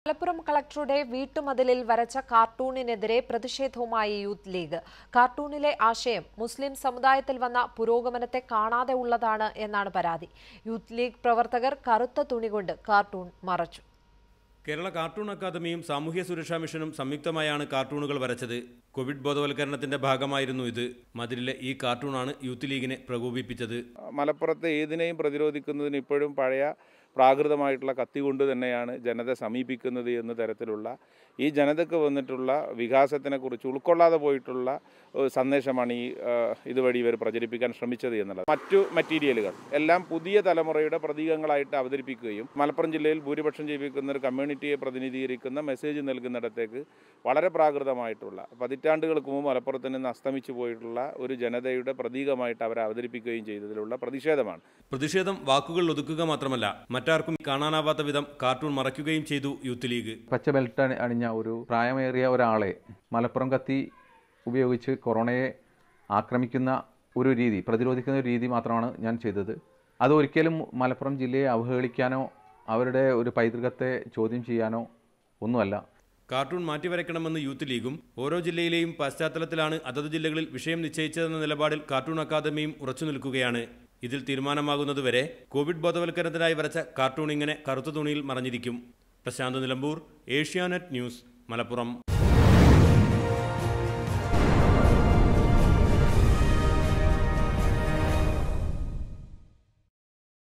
മലപ്പുറം കളക്ടറുടെ വീട്ടുമതിലിൽ വരച്ച കാർട്ടൂണിനെതിരെ പ്രതിഷേധവുമായി യൂത്ത് ലീഗ് കാർട്ടൂണിലെ ആശയം മുസ്ലിം സമുദായത്തിൽ വന്ന പുരോഗമനത്തെ കാണാതെ ഉള്ളതാണ് എന്നാണ് പരാതി യൂത്ത് ലീഗ് പ്രവർത്തകർ കറുത്ത തുണി കൊണ്ട് കാർട്ടൂൺ മറച്ചു കേരള കാർട്ടൂൺ അക്കാദമിയും സാമൂഹ്യ സുരക്ഷാ മിഷനും സംയുക്തമായാണ് കാർട്ടൂണുകൾ വരച്ചത് കോവിഡ് ബോധവൽക്കരണത്തിന്റെ ഭാഗമായിരുന്നു ഇത് മതിലിലെ ഈ കാർട്ടൂണാണ് യൂത്ത് ലീഗിനെ പ്രകോപിപ്പിച്ചത് മലപ്പുറത്ത് ഏതിനെയും പ്രതിരോധിക്കുന്നതിന് ഇപ്പോഴും പഴയ പ്രാകൃതമായിട്ടുള്ള കത്തി കൊണ്ട് തന്നെയാണ് ജനത സമീപിക്കുന്നത് എന്ന തരത്തിലുള്ള ഈ ജനതയ്ക്ക് വന്നിട്ടുള്ള വികാസത്തിനെക്കുറിച്ച് ഉൾക്കൊള്ളാതെ പോയിട്ടുള്ള ഒരു സന്ദേശമാണ് ഈ ആ, ഇതുവഴി ഇവർ പ്രചരിപ്പിക്കാൻ ശ്രമിച്ചത് എന്നുള്ളത് മറ്റു മെറ്റീരിയലുകൾ എല്ലാം പുതിയ തലമുറയുടെ പ്രതീകങ്ങളായിട്ട് അവതരിപ്പിക്കുകയും മലപ്പുറം ജില്ലയിൽ ഭൂരിപക്ഷം ജീവിക്കുന്ന ഒരു കമ്മ്യൂണിറ്റിയെ പ്രതിനിധീകരിക്കുന്ന മെസ്സേജ് നൽകുന്നിടത്തേക്ക് വളരെ പ്രാകൃതമായിട്ടുള്ള പതിറ്റാണ്ടുകൾക്ക് മുമ്പ് മലപ്പുറത്ത് നിന്ന് അസ്തമിച്ചു പോയിട്ടുള്ള ഒരു ജനതയുടെ പ്രതീകമായിട്ട് അവരെ അവതരിപ്പിക്കുകയും ചെയ്തതിലുള്ള പ്രതിഷേധമാണ് പ്രതിഷേധം വാക്കുകൾ ഒതുക്കുക മാത്രമല്ല മറ്റാർക്കും കാണാനാവാത്ത വിധം കാർട്ടൂൺ മറയ്ക്കുകയും ചെയ്തു യൂത്ത് ലീഗ് പച്ച ബെൽറ്റ് അണി- അണിഞ്ഞ ഒരു പ്രായമേറിയ ഒരാളെ മലപ്പുറം കത്തി ഉപയോഗിച്ച് കൊറോണയെ ആക്രമിക്കുന്ന ഒരു രീതി പ്രതിരോധിക്കുന്ന ഒരു രീതി മാത്രമാണ് ഞാൻ ചെയ്തത് അത് ഒരിക്കലും മലപ്പുറം ജില്ലയെ അവഹേളിക്കാനോ അവരുടെ ഒരു പൈതൃകത്തെ ചോദ്യം ചെയ്യാനോ ഒന്നുമല്ല കാർട്ടൂൺ മാറ്റിവരയ്ക്കണമെന്ന് യൂത്ത് ലീഗും ഓരോ ജില്ലയിലെയും പശ്ചാത്തലത്തിലാണ് അതത് ജില്ലകളിൽ വിഷയം നിശ്ചയിച്ചതെന്ന നിലപാടിൽ കാർട്ടൂൺ അക്കാദമിയും ഉറച്ചു നിൽക്കുകയാണ് ഇതിൽ തീരുമാനമാകുന്നതുവരെ കോവിഡ് ബോധവൽക്കരണത്തിനായി വരച്ച കാർട്ടൂൺ ഇങ്ങനെ കറുത്ത തുണിയിൽ മറഞ്ഞിരിക്കും പ്രശാന്ത് നിലമ്പൂർ ഏഷ്യാനെറ്റ് ന്യൂസ് മലപ്പുറം